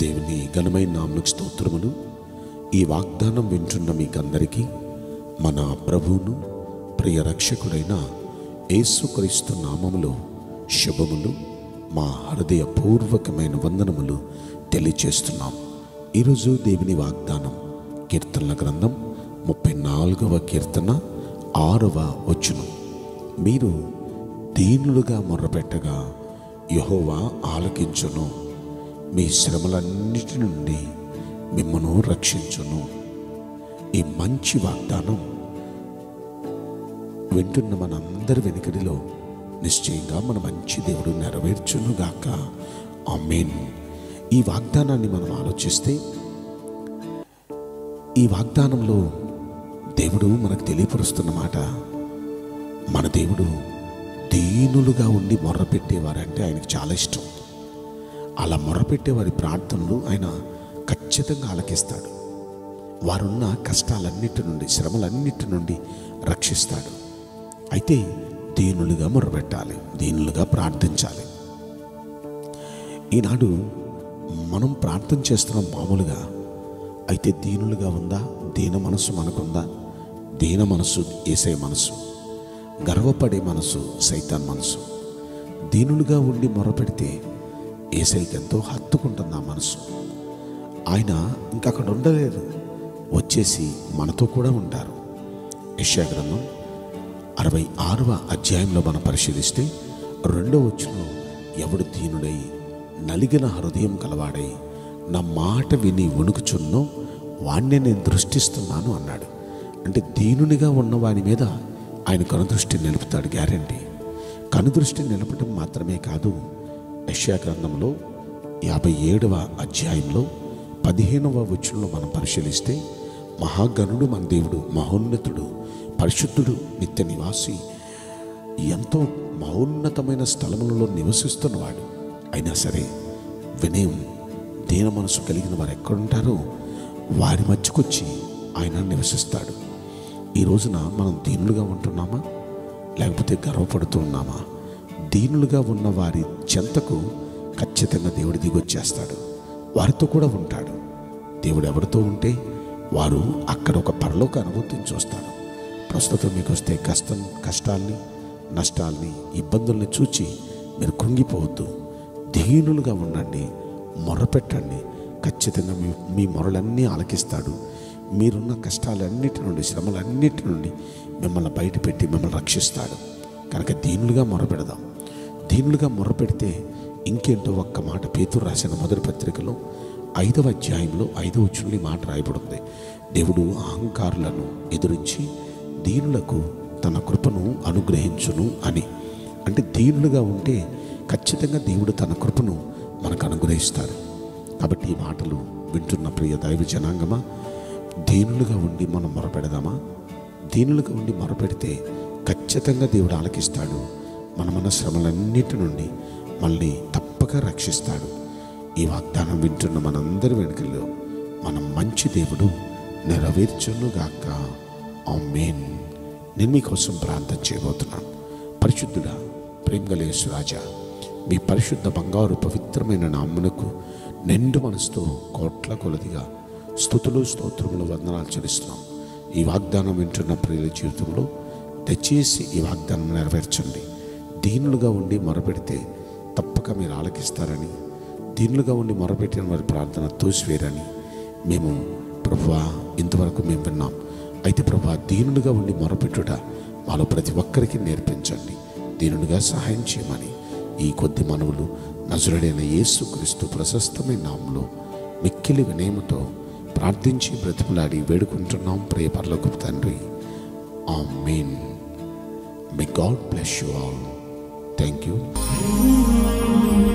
దేవుని ఘనమైన నామకు స్తోత్రములు ఈ వాగ్దానం వింటున్న మీకందరికీ మన ప్రభువును ప్రియ రక్షకుడైన యేసుక్రీస్తు నామములో శుభములు మా హృదయపూర్వకమైన వందనములు తెలియచేస్తున్నాం ఈరోజు దేవుని వాగ్దానం కీర్తనల గ్రంథం ముప్పై నాలుగవ కీర్తన ఆరవ వచనం మీరు దీనులుగా మొర్రపెట్టగా యహోవా ఆలకించును మీ శ్రమలన్నిటి నుండి మిమ్మను రక్షించును ఈ మంచి వాగ్దానం వింటున్న మనందరి వెనుకడిలో నిశ్చయంగా మన మంచి దేవుడు నెరవేర్చునుగాక ఆమేన్ ఈ వాగ్దానాన్ని మనం ఆలోచిస్తే ఈ వాగ్దానంలో దేవుడు మనకు తెలియపరుస్తున్న మాట మన దేవుడు దీనులుగా ఉండి మొర్రపెట్టేవారంటే ఆయనకు చాలా ఇష్టం అలా మొర్రపెట్టే వారి ప్రార్థనలు ఆయన ఖచ్చితంగా ఆలకిస్తాడు వారున్న కష్టాలన్నిటి నుండి శ్రమలన్నిటి నుండి రక్షిస్తాడు అయితే దీనులుగా మొర్రపెట్టాలి దీనులుగా ప్రార్థించాలి ఈనాడు మనం ప్రార్థన చేస్తున్నాం మామూలుగా అయితే దీనులుగా ఉందా దీన మనసు మనకుందా దీన మనసు ఏసే మనసు గర్వపడే మనసు సైతాన్ మనసు దీనులుగా ఉండి మొరపెడితే ఏసైకి ఎంతో హత్తుకుంటుంది ఆ మనసు ఆయన ఇంకా అక్కడ ఉండలేరు వచ్చేసి మనతో కూడా ఉంటారు యెషయా గ్రంథం అరవై ఆరవ అధ్యాయంలో మనం పరిశీలిస్తే రెండో వచ్చులో ఎవడు దీనుడై నలిగిన హృదయం కలవాడై నా మాట విని వణుకుచున్నో వాణ్ణే నేను దృష్టిస్తున్నాను అన్నాడు అంటే దీనునిగా ఉన్న వాని మీద ఆయన కనుదృష్టి నిలుపుతాడు గ్యారంటీ కనుదృష్టి నిలపటం మాత్రమే కాదు యెషయా గ్రంథంలో యాభై ఏడవ అధ్యాయంలో పదిహేనవ వచనంలో మనం పరిశీలిస్తే మహాగణుడు మన దేవుడు మహోన్నతుడు పరిశుద్ధుడు నిత్య నివాసి ఎంతో మహోన్నతమైన స్థలములలో నివసిస్తున్నవాడు అయినా సరే వినయం దీన మనసు కలిగిన వారు ఎక్కడుంటారో వారి మధ్యకొచ్చి ఆయన నివసిస్తాడు ఈ రోజున మనం దీనులుగా ఉంటున్నామా లేకపోతే గర్వపడుతూ ఉన్నామా దీనులుగా ఉన్న వారి చెంతకు ఖచ్చితంగా దేవుడి దిగొచ్చేస్తాడు వారితో కూడా ఉంటాడు దేవుడు ఎవరితో ఉంటే వారు అక్కడ ఒక పరలోక అనుభూతిని చూస్తాడు ప్రస్తుతం మీకు వస్తే కష్టం కష్టాల్ని నష్టాల్ని ఇబ్బందుల్ని చూచి మీరు కృంగిపోవద్దు దీనులుగా ఉండండి మొరపెట్టండి ఖచ్చితంగా మీ మీ మొరలన్నీ ఆలకిస్తాడు మీరున్న కష్టాలన్నిటి నుండి శ్రమలన్నిటి నుండి మిమ్మల్ని బయటపెట్టి మిమ్మల్ని రక్షిస్తాడు కనుక దీనులుగా మొరపెడదాం దీనులుగా మొరపెడితే ఇంకేంటో ఒక్క మాట పేతురు రాసిన మొదటి పత్రికలో ఐదవ అధ్యాయంలో ఐదవ చుండి మాట రాయబడింది దేవుడు అహంకారులను ఎదురించి దీనులకు తన కృపను అనుగ్రహించును అని అంటే దీనులుగా ఉంటే ఖచ్చితంగా దేవుడు తన కృపను మనకు అనుగ్రహిస్తాడు కాబట్టి ఈ మాటలు వింటున్న ప్రియ దైవ జనాంగమా దీనులుగా ఉండి మనం మొరపెడదామా దీనులుగా ఉండి మొరపెడితే ఖచ్చితంగా దేవుడు ఆలకిస్తాడు మన మన శ్రమలన్నిటి నుండి మళ్ళీ తప్పక రక్షిస్తాడు ఈ వాగ్దానం వింటున్న మనందరి వెనుకల్లో మన మంచి దేవుడు నెరవేర్చునుగాక ఆమేన్ నేను మీకోసం ప్రార్థన చేయబోతున్నాను పరిశుద్ధుడా ప్రేమగలేసు రాజా మీ పరిశుద్ధ బంగారు పవిత్రమైన నామ్మునకు నిండు మనసుతో కోట్ల కొలదిగా స్థుతులు స్తోత్రములు వందనాలు చెల్లిస్తున్నాం ఈ వాగ్దానం వింటున్న ప్రియుల జీవితంలో దయచేసి ఈ వాగ్దానం నెరవేర్చండి దీనులుగా ఉండి మొరపెడితే తప్పక మీరు ఆలకిస్తారని దీనులుగా ఉండి మొరపెట్టిన వారి ప్రార్థన తోసివేరని మేము ప్రభువా ఇంతవరకు మేము విన్నాం అయితే ప్రభా దీనులుగా ఉండి మొరపెట్టుట మాలో ప్రతి ఒక్కరికి నేర్పించండి దీనులుగా సహాయం చేయమని ఈ కొద్ది మనవులు నజరుడైన యేసుక్రీస్తు ప్రశస్తమైన నామంలో మిక్కిలి వినయముతో ప్రార్థించి బ్రతిమలాడి వేడుకుంటున్నాం ప్రియ పర్లకు తండ్రి amen may God bless you all thank you